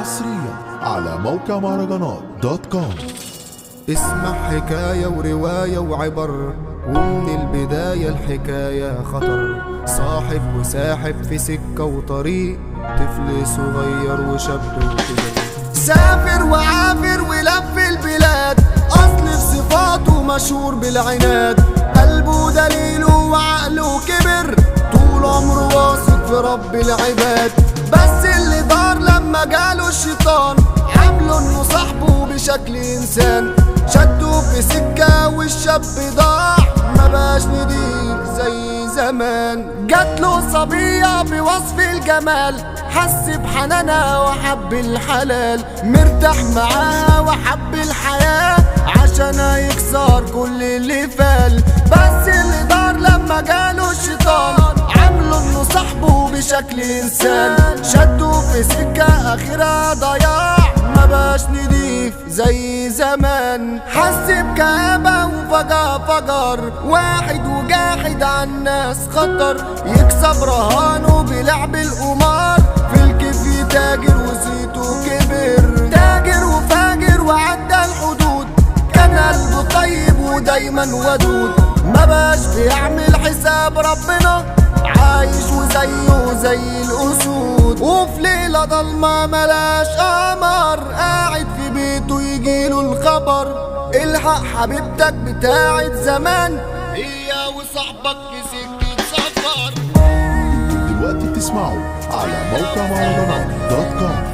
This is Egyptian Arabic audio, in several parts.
حصريا على موقع مهرجانات دوت كوم اسمع حكاية ورواية وعبر ومن البداية الحكاية خطر صاحب وساحب في سكة وطريق طفل صغير وشاب وكبر سافر وعافر ولف البلاد أصل في صفاته مشهور بالعناد قلبه دليله وعقله كبر طول عمره واثق في رب العباد بس اللي دار لما جاله الشيطان عامله انه صاحبه بشكل انسان شده في سكة والشاب ضاع ما بقاش نضيف زي زمان جات له صبية بوصف الجمال حس بحنانها وحب الحلال مرتاح معاها وحب الحياة عشان يكسر كل اللي فال بس اللي دار لما جاله الشيطان عامله انه صاحبه بشكل انسان شده في سكة اخرها ضياع ما بقاش نضيف زي زمان حس بكآبة وفجأة فجر واحد وجاحد عالناس خطر يكسب رهانه بلعب القمار في الكيف يتاجر وزيته كبر تاجر وفاجر وعدى الحدود كان قلبه طيب ودايما ودود ما بقاش بيعمل حساب ربنا عايش وزيه زي الأسود وفي ليلة ضلمة ملاش قمر قاعد في بيته يجيله الخبر الحق حبيبتك بتاعت زمان هي وصاحبك في سكة سفر انتوا دلوقتي بتسمعوا على موقع مهرجانات دوت كوم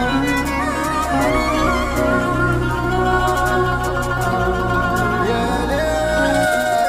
يا ليل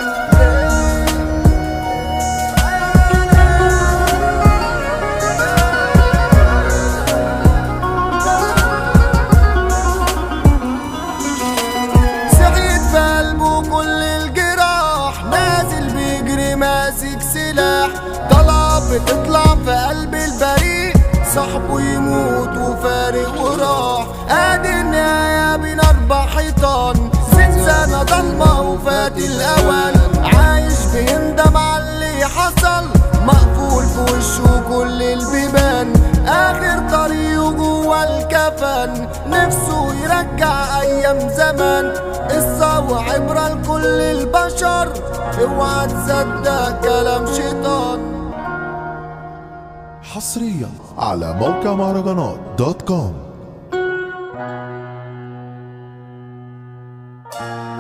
سعيد في قلبه كل الجراح نازل بيجري ماسك سلاح طلع بتطلع في قلب البريء صاحبه يموت وفارق وراح ادي النهاية بين اربع حيطان زنزانة ضلمة وفات الاوان عايش بيندم على اللي حصل مقفول في وشه كل البيبان اخر طريقه جوه الكفن نفسه يرجع ايام زمان قصة وعبرة لكل البشر اوعى تصدق كلام شيطان حصريا على موقع مهرجانات دوت كوم